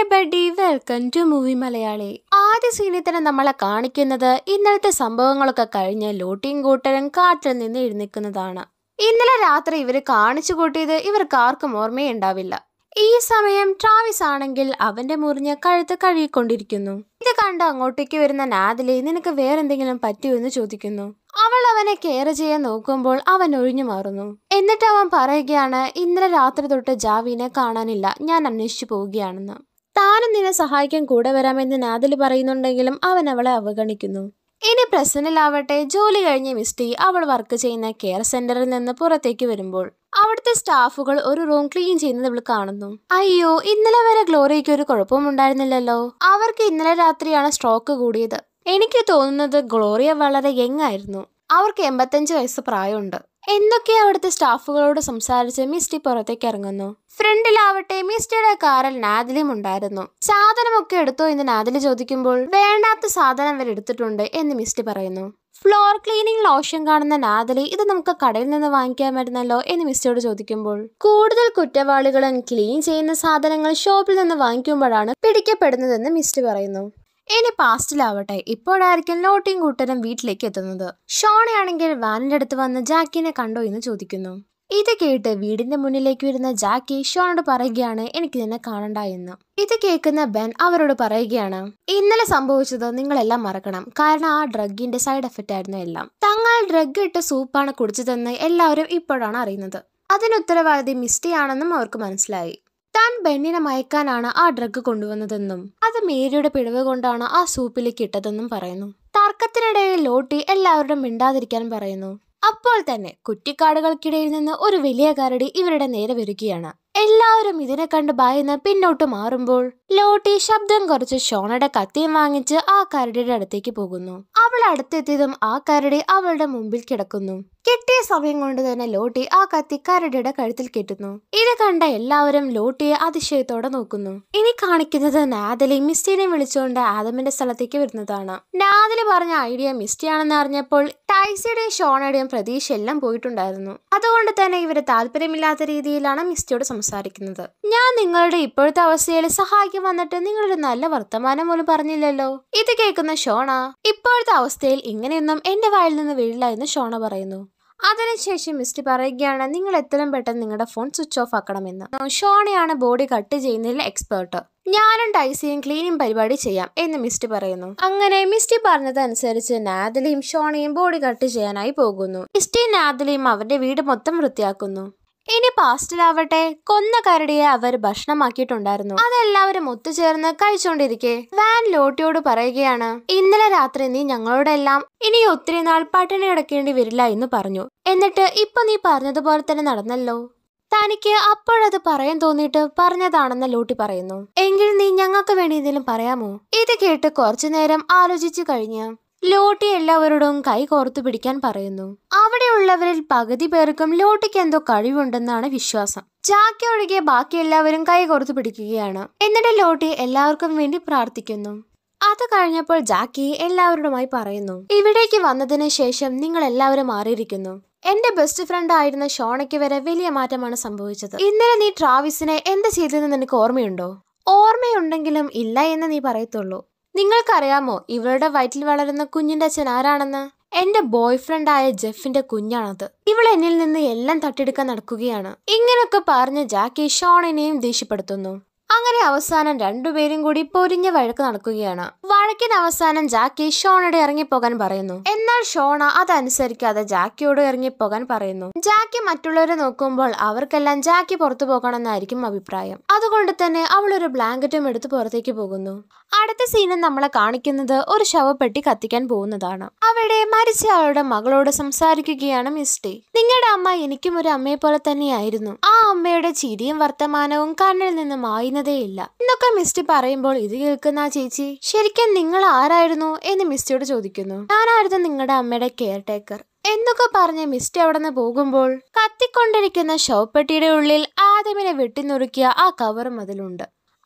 everybody welcome to movie Malayali ആദ്യ സീനിൽ തന്നെ നമ്മളെ കാണിക്കുന്നത് ഇന്നലത്തെ സംഭവങ്ങളൊക്കെ കഴിഞ്ഞ് ലോട്ടിയും കൂട്ടരും കാട്ടിൽ നിന്ന് എഴുന്നേൽക്കുന്നതാണ് ഇന്നലെ രാത്രി ഇവര് കാണിച്ചു കൂട്ടിയത് ഇവർക്ക് ആർക്കും ഓർമ്മയേ ഉണ്ടാവില്ല ഈ സമയം ട്രാവിസ് ആണെങ്കിൽ അവന്റെ മുറിഞ്ഞ കഴുത്ത് കഴുകിക്കൊണ്ടിരിക്കുന്നു ഇത് കണ്ട് അങ്ങോട്ടേക്ക് വരുന്ന നാദിലെ നിനക്ക് വേറെന്തെങ്കിലും പറ്റുമോ എന്ന് ചോദിക്കുന്നു അവൾ അവനെ കെയർ ചെയ്യാൻ നോക്കുമ്പോൾ അവൻ ഒഴിഞ്ഞു മാറുന്നു എന്നിട്ട് അവൻ പറയുകയാണ് ഇന്നലെ രാത്രി തൊട്ട് ജാവിനെ കാണാനില്ല ഞാൻ അന്വേഷിച്ചു പോവുകയാണെന്ന് താനും നിന്നെ സഹായിക്കാൻ കൂടെ വരാമെന്ന് നാദിൽ പറയുന്നുണ്ടെങ്കിലും അവൻ അവളെ അവഗണിക്കുന്നു ഇനി പ്രസന്റിലാവട്ടെ ജോലി കഴിഞ്ഞ മിസ്റ്റി അവൾ വർക്ക് ചെയ്യുന്ന കെയർ സെന്ററിൽ നിന്ന് പുറത്തേക്ക് വരുമ്പോൾ അവിടുത്തെ സ്റ്റാഫുകൾ ഒരു റൂം ക്ലീൻ ചെയ്യുന്നത് ഇവൾ കാണുന്നു അയ്യോ ഇന്നലെ വരെ ഗ്ലോറിയയ്ക്ക് ഒരു കുഴപ്പവും ഉണ്ടായിരുന്നില്ലല്ലോ അവർക്ക് ഇന്നലെ രാത്രിയാണ് സ്ട്രോക്ക് കൂടിയത് എനിക്ക് തോന്നുന്നത് ഗ്ലോറിയ വളരെ യങ് ആയിരുന്നു അവർക്ക് എൺപത്തഞ്ച് വയസ്സ് പ്രായമുണ്ട് എന്തൊക്കെ അവിടുത്തെ സ്റ്റാഫുകളോട് സംസാരിച്ച് മിസ്റ്റി പുറത്തേക്ക് ഇറങ്ങുന്നു ഫ്രണ്ടിലാവട്ടെ മിസ്റ്റിയുടെ കാറിൽ നാദിലും ഉണ്ടായിരുന്നു സാധനമൊക്കെ എടുത്തോ എന്ന് നാദില് ചോദിക്കുമ്പോൾ വേണ്ടാത്ത സാധനം വരെ എടുത്തിട്ടുണ്ട് എന്ന് മിസ്റ്റി പറയുന്നു ഫ്ലോർ ക്ലീനിങ് ലോഷൻ കാണുന്ന നാദലി ഇത് നമുക്ക് കടയിൽ നിന്ന് വാങ്ങിക്കാമായിരുന്നല്ലോ എന്ന് മിസ്റ്റിയോട് ചോദിക്കുമ്പോൾ കൂടുതൽ കുറ്റവാളികളും ക്ലീൻ ചെയ്യുന്ന സാധനങ്ങൾ ഷോപ്പിൽ നിന്ന് വാങ്ങിക്കുമ്പോഴാണ് പിടിക്കപ്പെടുന്നതെന്ന് മിസ്റ്റി പറയുന്നു ഇനി പാസ്റ്റിലാവട്ടെ ഇപ്പോഴായിരിക്കും ലോട്ടിയും കൂട്ടരും വീട്ടിലേക്ക് എത്തുന്നത് ഷോണയാണെങ്കിൽ വാനിന്റെ അടുത്ത് വന്ന് ജാക്കിനെ കണ്ടോ എന്ന് ചോദിക്കുന്നു ഇത് കേട്ട് വീടിന്റെ മുന്നിലേക്ക് വരുന്ന ജാക്കി ഷോണോട് പറയുകയാണ് എനിക്ക് നിന്നെ കാണണ്ട എന്ന് ഇത് കേൾക്കുന്ന ബെൻ അവരോട് പറയുകയാണ് ഇന്നലെ സംഭവിച്ചത് നിങ്ങളെല്ലാം മറക്കണം കാരണം ആ ഡ്രഗിന്റെ സൈഡ് എഫക്റ്റ് ആയിരുന്നു എല്ലാം തങ്ങൾ ഡ്രഗ് ഇട്ട സൂപ്പാണ് കുടിച്ചതെന്ന് എല്ലാവരും ഇപ്പോഴാണ് അറിയുന്നത് അതിന് ഉത്തരവാദി മിസ്റ്റി ആണെന്നും അവർക്ക് മനസ്സിലായി താൻ ബെന്നിനെ മയക്കാനാണ് ആ ഡ്രഗ് കൊണ്ടുവന്നതെന്നും അത് മേരിയുടെ പിഴവ് കൊണ്ടാണ് ആ സൂപ്പിലേക്ക് ഇട്ടതെന്നും പറയുന്നു തർക്കത്തിനിടയിൽ ലോട്ടി എല്ലാവരോടും മിണ്ടാതിരിക്കാൻ പറയുന്നു അപ്പോൾ തന്നെ കുറ്റിക്കാടുകൾക്കിടയിൽ നിന്ന് ഒരു വലിയ കരടി ഇവരുടെ നേരെ വരികയാണ് എല്ലാവരും ഇതിനെ കണ്ട് ഭയന്ന് പിന്നോട്ട് മാറുമ്പോൾ ലോട്ടി ശബ്ദം കുറച്ച് ഷോണയുടെ കത്തിയും വാങ്ങിച്ച് ആ കരടിയുടെ അടുത്തേക്ക് പോകുന്നു അവൾ അടുത്തെത്തിയതും ആ കരടി അവളുടെ മുമ്പിൽ കിടക്കുന്നു കിട്ടിയ സമയം കൊണ്ട് തന്നെ ലോട്ടി ആ കത്തി കരടിയുടെ കഴുത്തിൽ കെട്ടുന്നു ഇത് കണ്ട എല്ലാവരും ലോട്ടിയെ അതിശയത്തോടെ നോക്കുന്നു ഇനി കാണിക്കുന്നത് നാദലി മിസ്റ്റിനെ വിളിച്ചുകൊണ്ട് ആദമിന്റെ സ്ഥലത്തേക്ക് വരുന്നതാണ് നാദലി പറഞ്ഞ ഐഡിയ മിസ്റ്റിയാണെന്ന് അറിഞ്ഞപ്പോൾ ടൈസിയുടെയും ഷോണയുടെയും പ്രതീക്ഷ എല്ലാം പോയിട്ടുണ്ടായിരുന്നു അതുകൊണ്ട് തന്നെ ഇവര് താല്പര്യമില്ലാത്ത രീതിയിലാണ് മിസ്റ്റിയോട് സംസാരിക്കുന്നത് ഞാൻ നിങ്ങളുടെ ഇപ്പോഴത്തെ അവസ്ഥയിൽ സഹായിക്കാൻ വന്നിട്ട് നിങ്ങളൊരു നല്ല വർത്തമാനം പോലും പറഞ്ഞില്ലല്ലോ ഇത് കേൾക്കുന്ന ഷോണ ഇപ്പോഴത്തെ അവസ്ഥയിൽ ഇങ്ങനെയൊന്നും എന്റെ വായിൽ നിന്ന് വീഴില്ല എന്ന് ഷോണ പറയുന്നു അതിനുശേഷം മിസ്റ്റി പറയുകയാണ് നിങ്ങൾ എത്രയും പെട്ടെന്ന് നിങ്ങളുടെ ഫോൺ സ്വിച്ച് ഓഫ് ആക്കണമെന്ന് ഷോണയാണ് ബോഡി കട്ട് ചെയ്യുന്നതിൽ എക്സ്പേർട്ട് ഞാനും ടൈസിയും ക്ലീനിങ് പരിപാടി ചെയ്യാം എന്ന് മിസ്റ്റി പറയുന്നു അങ്ങനെ മിസ്റ്റി പറഞ്ഞതനുസരിച്ച് നാദലിയും ഷോണയും ബോഡി കട്ട് ചെയ്യാനായി പോകുന്നു മിസ്റ്റി നാദലിയും അവരുടെ വീട് മൊത്തം വൃത്തിയാക്കുന്നു ഇനി പാസ്റ്റിലാവട്ടെ കൊന്ന കരടിയെ അവർ ഭക്ഷണമാക്കിയിട്ടുണ്ടായിരുന്നു അതെല്ലാവരും ഒത്തുചേർന്ന് കഴിച്ചുകൊണ്ടിരിക്കെ വാൻ ലോട്ടിയോട് പറയുകയാണ് ഇന്നലെ രാത്രി നീ ഞങ്ങളോടെല്ലാം ഇനി ഒത്തിരി നാൾ പട്ടിണി കിടക്കേണ്ടി വരില്ല എന്ന് പറഞ്ഞു എന്നിട്ട് ഇപ്പൊ നീ പറഞ്ഞതുപോലെ തന്നെ നടന്നല്ലോ തനിക്ക് അപ്പോഴത് പറയാൻ തോന്നിയിട്ട് പറഞ്ഞതാണെന്ന് ലൂട്ടി പറയുന്നു എങ്കിൽ നീ ഞങ്ങൾക്ക് വേണ്ടി എന്തെങ്കിലും പറയാമോ ഇത് കേട്ട് കുറച്ചു നേരം ആലോചിച്ചു കഴിഞ്ഞ് ലോട്ടി എല്ലാവരോടും കൈ കോർത്തു പിടിക്കാൻ പറയുന്നു അവിടെയുള്ളവരിൽ പകുതി പേർക്കും ലോട്ടിക്ക് എന്തോ കഴിവുണ്ടെന്നാണ് വിശ്വാസം ജാക്കി ഒഴികെ ബാക്കി എല്ലാവരും കൈ കോർത്തു പിടിക്കുകയാണ് എന്നിട്ട് ലോട്ടി എല്ലാവർക്കും വേണ്ടി പ്രാർത്ഥിക്കുന്നു അത് കഴിഞ്ഞപ്പോൾ ജാക്കി എല്ലാവരോടുമായി പറയുന്നു ഇവിടേക്ക് വന്നതിന് ശേഷം നിങ്ങൾ എല്ലാവരും മാറിയിരിക്കുന്നു എന്റെ ബെസ്റ്റ് ഫ്രണ്ട് ആയിരുന്ന ഷോണയ്ക്ക് വരെ വലിയ മാറ്റമാണ് സംഭവിച്ചത് ഇന്നലെ നീ ട്രാവിസിനെ എന്ത് ചെയ്തതെന്ന് നിനക്ക് ഓർമ്മയുണ്ടോ ഓർമ്മയുണ്ടെങ്കിലും ഇല്ല എന്ന് നീ പറയത്തുള്ളൂ നിങ്ങൾക്കറിയാമോ ഇവളുടെ വയറ്റിൽ വളരുന്ന കുഞ്ഞിന്റെ അച്ഛൻ ആരാണെന്ന് എന്റെ ബോയ് ഫ്രണ്ട് ആയ ജെഫിന്റെ കുഞ്ഞാണത് ഇവൾ എന്നിൽ നിന്ന് എല്ലാം തട്ടിയെടുക്കാൻ നടക്കുകയാണ് ഇങ്ങനെയൊക്കെ പറഞ്ഞ് ജാക്കി ഷോണിനെയും ദേഷ്യപ്പെടുത്തുന്നു അങ്ങനെ അവസാനം രണ്ടുപേരും കൂടി പൊരിഞ്ഞ വഴക്ക് നടക്കുകയാണ് വഴക്കിന് അവസാനം ജാക്കി ഷോണോട് ഇറങ്ങിപ്പോകാൻ പറയുന്നു എന്നാൽ ഷോണ അതനുസരിക്കാതെ ജാക്കിയോട് ഇറങ്ങിപ്പോകാൻ പറയുന്നു ജാക്കി മറ്റുള്ളവരെ നോക്കുമ്പോൾ അവർക്കെല്ലാം ജാക്കി പുറത്തു പോകണമെന്നായിരിക്കും അഭിപ്രായം അതുകൊണ്ട് തന്നെ അവൾ ഒരു ബ്ലാങ്കറ്റും എടുത്ത് പുറത്തേക്ക് പോകുന്നു അടുത്ത സീനിൽ നമ്മളെ കാണിക്കുന്നത് ഒരു ശവപ്പെട്ടി കത്തിക്കാൻ പോകുന്നതാണ് അവിടെ മരിച്ച ആളുടെ മകളോട് സംസാരിക്കുകയാണ് മിസ്റ്റി നിങ്ങളുടെ അമ്മ എനിക്കും ഒരു അമ്മയെ പോലെ തന്നെയായിരുന്നു ആ അമ്മയുടെ ചിരിയും വർത്തമാനവും കണ്ണിൽ നിന്ന് മായുന്നതേയില്ല എന്നൊക്കെ മിസ്റ്റി പറയുമ്പോൾ ഇത് കേൾക്കുന്ന ആ ചേച്ചി ശരിക്കും നിങ്ങൾ ആരായിരുന്നു എന്ന് മിസ്റ്റിയോട് ചോദിക്കുന്നു ഞാനായിരുന്നു നിങ്ങളുടെ അമ്മയുടെ കെയർ ടേക്കർ എന്നൊക്കെ പറഞ്ഞ് മിസ്റ്റി അവിടെ നിന്ന് പോകുമ്പോൾ കത്തിക്കൊണ്ടിരിക്കുന്ന ശവപ്പെട്ടിയുടെ ഉള്ളിൽ ആദമിനെ വെട്ടിനുറുക്കിയ ആ കവറും അതിലുണ്ട്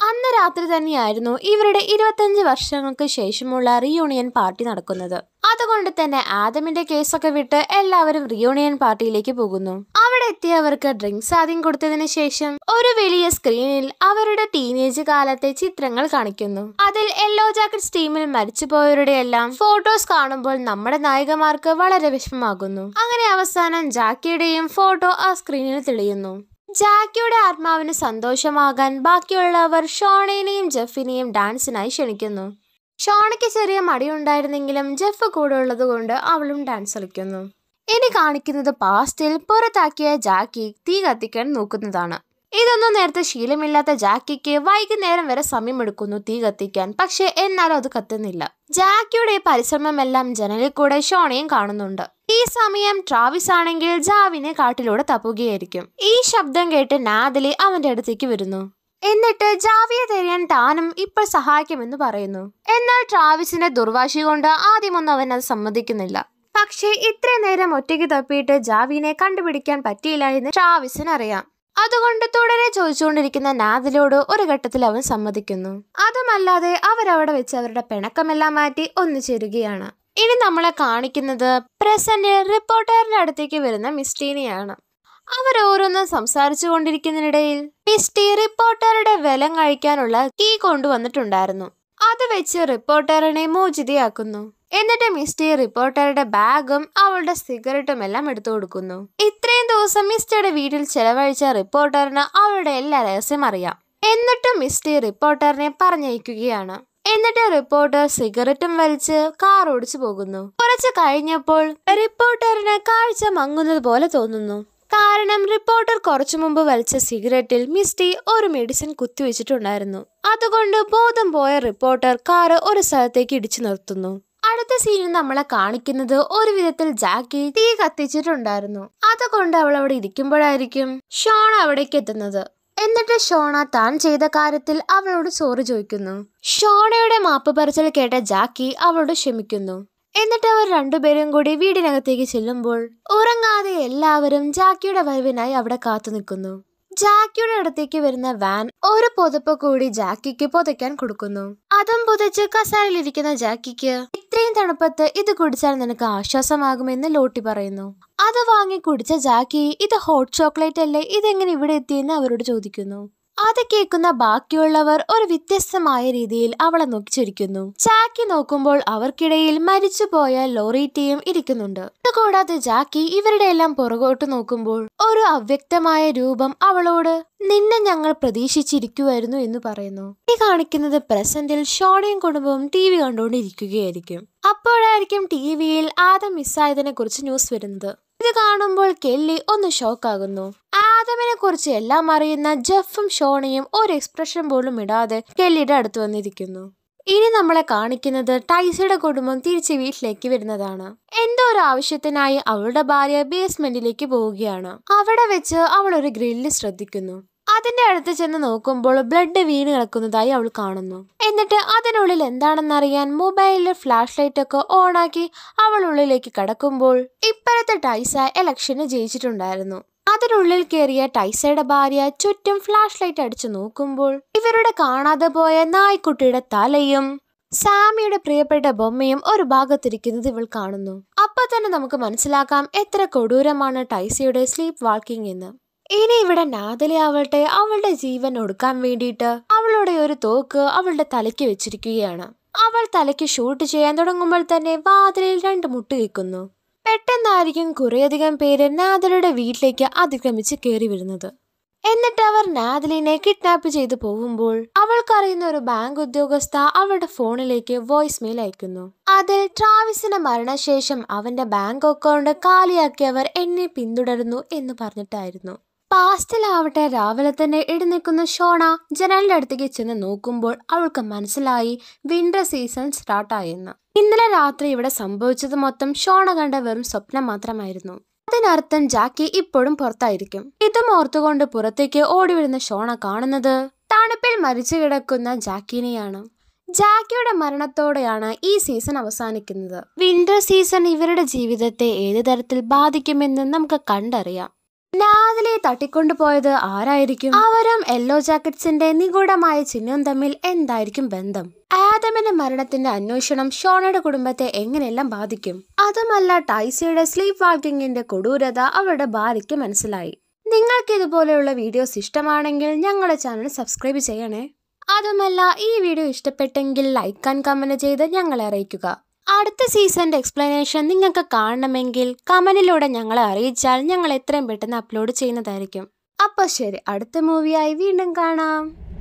അന്ന് രാത്രി തന്നെയായിരുന്നു ഇവരുടെ ഇരുപത്തഞ്ച് വർഷങ്ങൾക്ക് ശേഷമുള്ള റിയൂണിയൻ പാർട്ടി നടക്കുന്നത് അതുകൊണ്ട് തന്നെ ആദമിന്റെ കേസൊക്കെ വിട്ട് എല്ലാവരും റിയൂണിയൻ പാർട്ടിയിലേക്ക് പോകുന്നു അവിടെ എത്തിയവർക്ക് ഡ്രിങ്ക്സ് ആദ്യം കൊടുത്തതിന് ശേഷം ഒരു വലിയ സ്ക്രീനിൽ അവരുടെ ടീനേജ് കാലത്തെ ചിത്രങ്ങൾ കാണിക്കുന്നു അതിൽ യെല്ലോ ജാക്കറ്റ്സ് ടീമിൽ മരിച്ചുപോയവരുടെ എല്ലാം ഫോട്ടോസ് കാണുമ്പോൾ നമ്മുടെ നായികമാർക്ക് വളരെ വിഷമമാകുന്നു അങ്ങനെ അവസാനം ജാക്കിയുടെയും ഫോട്ടോ ആ സ്ക്രീനിൽ തെളിയുന്നു ജാക്കിയുടെ ആത്മാവിന് സന്തോഷമാകാൻ ബാക്കിയുള്ളവർ ഷോണേനെയും ജെഫിനെയും ഡാൻസിനായി ക്ഷണിക്കുന്നു ഷോണയ്ക്ക് ചെറിയ മടിയുണ്ടായിരുന്നെങ്കിലും ജെഫ് കൂടെ ഉള്ളതുകൊണ്ട് അവളും ഡാൻസ് കളിക്കുന്നു ഇനി കാണിക്കുന്നത് പാസ്റ്റിൽ പുറത്താക്കിയ ജാക്കി തീ കത്തിക്കാൻ നോക്കുന്നതാണ് ഇതൊന്നും നേരത്തെ ശീലമില്ലാത്ത ജാക്കിക്ക് വൈകുന്നേരം വരെ സമയമെടുക്കുന്നു തീ കത്തിക്കാൻ പക്ഷെ എന്നാലും അത് കത്തുന്നില്ല ജാക്കിയുടെ പരിശ്രമമെല്ലാം ജനലിൽ കൂടെ ഷോണയും കാണുന്നുണ്ട് ഈ സമയം ട്രാവിസ് ആണെങ്കിൽ ജാവിനെ കാട്ടിലൂടെ തപ്പുകയായിരിക്കും ഈ ശബ്ദം കേട്ട് നാദലി അവന്റെ അടുത്തേക്ക് വരുന്നു എന്നിട്ട് ജാവിയെ തിരയാൻ താനും ഇപ്പോൾ സഹായിക്കുമെന്ന് പറയുന്നു എന്നാൽ ട്രാവിസിന്റെ ദുർവാശി കൊണ്ട് ആദ്യമൊന്നും അവൻ അത് സമ്മതിക്കുന്നില്ല പക്ഷേ ഇത്രയും നേരം ഒറ്റയ്ക്ക് തപ്പിയിട്ട് ജാവിനെ കണ്ടുപിടിക്കാൻ പറ്റിയില്ല എന്ന് ട്രാവിസിന് അറിയാം അതുകൊണ്ട് തുടരെ ചോദിച്ചുകൊണ്ടിരിക്കുന്ന നാദിലോട് ഒരു ഘട്ടത്തിൽ അവൻ സമ്മതിക്കുന്നു അതുമല്ലാതെ അവരവിടെ വെച്ച് അവരുടെ പിണക്കമെല്ലാം മാറ്റി ഒന്നുചേരുകയാണ് ഇനി നമ്മളെ കാണിക്കുന്നത് പ്രസന്റ് റിപ്പോർട്ടറിന്റെ അടുത്തേക്ക് വരുന്ന മിസ്റ്റീനെയാണ് അവരോരോന്നും സംസാരിച്ചു കൊണ്ടിരിക്കുന്നതിനിടയിൽ മിസ്റ്റി റിപ്പോർട്ടറുടെ വെലം കഴിക്കാനുള്ള കീ കൊണ്ടുവന്നിട്ടുണ്ടായിരുന്നു അത് വെച്ച് റിപ്പോർട്ടറിനെ മോചിതയാക്കുന്നു എന്നിട്ട് മിസ്റ്റി റിപ്പോർട്ടറുടെ ബാഗും അവളുടെ സിഗരറ്റും എല്ലാം എടുത്തു കൊടുക്കുന്നു ഇത്രയും ദിവസം മിസ്റ്റിയുടെ വീട്ടിൽ ചെലവഴിച്ച റിപ്പോർട്ടറിന് അവളുടെ എല്ലാ രഹസ്യം അറിയാം എന്നിട്ടും മിസ്റ്റി റിപ്പോർട്ടറിനെ പറഞ്ഞയക്കുകയാണ് എന്നിട്ട് റിപ്പോർട്ടർ സിഗരറ്റും വലിച്ച് കാർ ഓടിച്ചു പോകുന്നു കുറച്ച് കഴിഞ്ഞപ്പോൾ റിപ്പോർട്ടറിന് കാഴ്ച മങ്ങുന്നത് പോലെ തോന്നുന്നു കാരണം റിപ്പോർട്ടർ കുറച്ചു മുമ്പ് വലിച്ച സിഗരറ്റിൽ മിസ്റ്റി ഒരു മെഡിസിൻ കുത്തിവെച്ചിട്ടുണ്ടായിരുന്നു അതുകൊണ്ട് ബോധം പോയ റിപ്പോർട്ടർ കാറ് ഒരു സ്ഥലത്തേക്ക് ഇടിച്ചു നിർത്തുന്നു അടുത്ത സീനിൽ നമ്മളെ കാണിക്കുന്നത് ഒരു വിധത്തിൽ ജാക്കി തീ കത്തിച്ചിട്ടുണ്ടായിരുന്നു അതുകൊണ്ട് അവൾ അവിടെ ഇരിക്കുമ്പോഴായിരിക്കും ഷോൺ അവിടേക്ക് എത്തുന്നത് എന്നിട്ട് ഷോണ താൻ ചെയ്ത കാര്യത്തിൽ അവളോട് സോറി ചോദിക്കുന്നു ഷോണയുടെ മാപ്പ് പറച്ചിൽ കേട്ട ജാക്കി അവളോട് ക്ഷമിക്കുന്നു എന്നിട്ട് അവർ രണ്ടുപേരും കൂടി വീടിനകത്തേക്ക് ചെല്ലുമ്പോൾ ഉറങ്ങാതെ എല്ലാവരും ജാക്കിയുടെ വരവിനായി അവിടെ കാത്തു നിൽക്കുന്നു ജാക്കിയുടെ അടുത്തേക്ക് വരുന്ന വാൻ ഒരു പുതപ്പ് കൂടി ജാക്കിക്ക് പുതയ്ക്കാൻ കൊടുക്കുന്നു അതും പുതച്ച് കസാരയിലിരിക്കുന്ന ജാക്കിക്ക് ഇത്രയും തണുപ്പത്ത് ഇത് കുടിച്ചാൽ നിനക്ക് ആശ്വാസമാകുമെന്ന് ലോട്ടി പറയുന്നു അത് വാങ്ങി കുടിച്ച ജാക്കി ഇത് ഹോട്ട് ചോക്ലേറ്റ് അല്ലേ ഇതെങ്ങനെ ഇവിടെ എത്തിയെന്ന് അവരോട് ചോദിക്കുന്നു അത് കേൾക്കുന്ന ബാക്കിയുള്ളവർ ഒരു വ്യത്യസ്തമായ രീതിയിൽ അവളെ നോക്കി ചിരിക്കുന്നു ജാക്കി നോക്കുമ്പോൾ അവർക്കിടയിൽ മരിച്ചുപോയ ലോറീറ്റയും ഇരിക്കുന്നുണ്ട് അതുകൂടാതെ ജാക്കി ഇവരുടെ എല്ലാം പുറകോട്ട് നോക്കുമ്പോൾ ഒരു അവ്യക്തമായ രൂപം അവളോട് നിന്നെ ഞങ്ങൾ പ്രതീക്ഷിച്ചിരിക്കുമായിരുന്നു എന്ന് പറയുന്നു ഈ കാണിക്കുന്നത് പ്രസന്റിൽ ഷോണയും കുടുംബവും ടി വി കണ്ടുകൊണ്ടിരിക്കുകയായിരിക്കും അപ്പോഴായിരിക്കും ടി വിയിൽ ആദം മിസ്സായതിനെ കുറിച്ച് ന്യൂസ് വരുന്നത് ഇത് കാണുമ്പോൾ കെല്ലി ഒന്ന് ഷോക്കാകുന്നു ആദമിനെ കുറിച്ച് എല്ലാം അറിയുന്ന ജെഫും ഷോണയും ഒരു എക്സ്പ്രഷൻ പോലും ഇടാതെ കെല്ലിയുടെ അടുത്ത് വന്നിരിക്കുന്നു ഇനി നമ്മളെ കാണിക്കുന്നത് ടൈസയുടെ കുടുംബം തിരിച്ച് വീട്ടിലേക്ക് വരുന്നതാണ് എന്തോ ഒരു ആവശ്യത്തിനായി അവളുടെ ഭാര്യ ബേസ്മെന്റിലേക്ക് പോവുകയാണ് അവിടെ വെച്ച് അവൾ ഒരു ഗ്രില്ല് ശ്രദ്ധിക്കുന്നു അതിന്റെ അടുത്ത് ചെന്ന് നോക്കുമ്പോൾ ബ്ലഡ് വീണ് കിടക്കുന്നതായി അവൾ കാണുന്നു എന്നിട്ട് അതിനുള്ളിൽ എന്താണെന്നറിയാൻ മൊബൈലിൽ ഫ്ലാഷ് ലൈറ്റ് ഒക്കെ ഓണാക്കി അവൾ ഉള്ളിലേക്ക് കടക്കുമ്പോൾ ഇപ്പോഴത്തെ ടൈസ ഇലക്ഷന് ജയിച്ചിട്ടുണ്ടായിരുന്നു അതിനുള്ളിൽ കയറിയ ടൈസയുടെ ഭാര്യ ചുറ്റും ഫ്ലാഷ് ലൈറ്റ് അടിച്ചു നോക്കുമ്പോൾ ഇവരുടെ കാണാതെ പോയ നായ്ക്കുട്ടിയുടെ തലയും സാമിയുടെ പ്രിയപ്പെട്ട ബൊമ്മയും ഒരു ഭാഗത്തിരിക്കുന്നത് ഇവൾ കാണുന്നു അപ്പൊ തന്നെ നമുക്ക് മനസ്സിലാക്കാം എത്ര കൊടൂരമാണ് ടൈസയുടെ സ്ലീപ്പ് വാക്കിംഗ് എന്ന് ഇനി ഇവിടെ നാദലി ആവട്ടെ അവളുടെ ജീവൻ ഒടുക്കാൻ വേണ്ടിയിട്ട് അവളുടെ ഒരു തോക്ക് അവളുടെ തലയ്ക്ക് വെച്ചിരിക്കുകയാണ് അവൾ തലയ്ക്ക് ഷൂട്ട് ചെയ്യാൻ തുടങ്ങുമ്പോൾ തന്നെ വാതിലിൽ രണ്ട് മുട്ട് കേൾക്കുന്നു പെട്ടെന്നായിരിക്കും കുറേയധികം പേര് നാദലയുടെ വീട്ടിലേക്ക് അതിക്രമിച്ച് കയറി വരുന്നത് എന്നിട്ട് അവർ നാദലിനെ കിഡ്നാപ്പ് ചെയ്തു പോകുമ്പോൾ അവൾക്കറിയുന്ന ഒരു ബാങ്ക് ഉദ്യോഗസ്ഥ അവളുടെ ഫോണിലേക്ക് വോയിസ് മെയിൽ അയക്കുന്നു അതിൽ ട്രാവിസിന്റെ മരണശേഷം അവന്റെ ബാങ്ക് അക്കൗണ്ട് കാലിയാക്കിയവർ എന്നെ പിന്തുടരുന്നു എന്ന് പറഞ്ഞിട്ടായിരുന്നു പാസ്റ്റിലാവട്ടെ രാവിലെ തന്നെ എഴുന്നേക്കുന്ന ഷോണ ജനലിന്റെ അടുത്തേക്ക് ചെന്ന് നോക്കുമ്പോൾ അവൾക്ക് മനസ്സിലായി വിന്റർ സീസൺ സ്റ്റാർട്ടായെന്ന് ഇന്നലെ രാത്രി ഇവിടെ സംഭവിച്ചത് മൊത്തം ഷോണ കണ്ട വെറും സ്വപ്നം മാത്രമായിരുന്നു അതിനർത്ഥം ജാക്കി ഇപ്പോഴും പുറത്തായിരിക്കും ഇതും ഓർത്തുകൊണ്ട് പുറത്തേക്ക് ഓടി വരുന്ന ഷോണ കാണുന്നത് തണുപ്പിൽ മരിച്ചു കിടക്കുന്ന ജാക്കിനെയാണ് ജാക്കിയുടെ മരണത്തോടെയാണ് ഈ സീസൺ അവസാനിക്കുന്നത് വിന്റർ സീസൺ ഇവരുടെ ജീവിതത്തെ ഏത് തരത്തിൽ ബാധിക്കുമെന്ന് നമുക്ക് കണ്ടറിയാം നാദിലെ തട്ടിക്കൊണ്ടുപോയത് ആരായിരിക്കും അവരും യെല്ലോ ജാക്കറ്റ്സിന്റെ നിഗൂഢമായ ചിഹ്നവും തമ്മിൽ എന്തായിരിക്കും ബന്ധം ആദമിന്റെ മരണത്തിന്റെ അന്വേഷണം ഷോണയുടെ കുടുംബത്തെ എങ്ങനെയെല്ലാം ബാധിക്കും അതുമല്ല ടൈസിയുടെ സ്ലീപ്പ് വാക്കിങ്ങിന്റെ കൊടൂരത അവരുടെ ഭാര്യയ്ക്ക് മനസ്സിലായി നിങ്ങൾക്ക് ഇതുപോലെയുള്ള വീഡിയോസ് ഇഷ്ടമാണെങ്കിൽ ഞങ്ങളുടെ ചാനൽ സബ്സ്ക്രൈബ് ചെയ്യണേ അതുമല്ല ഈ വീഡിയോ ഇഷ്ടപ്പെട്ടെങ്കിൽ ലൈക്ക് ആൻഡ് കമന്റ് ചെയ്ത് ഞങ്ങളെ അറിയിക്കുക അടുത്ത സീസണിന്റെ എക്സ്പ്ലനേഷൻ നിങ്ങൾക്ക് കാണണമെങ്കിൽ കമന്റിലൂടെ ഞങ്ങളെ അറിയിച്ചാൽ ഞങ്ങൾ എത്രയും പെട്ടെന്ന് അപ്ലോഡ് ചെയ്യുന്നതായിരിക്കും അപ്പോൾ ശരി അടുത്ത മൂവിയായി വീണ്ടും കാണാം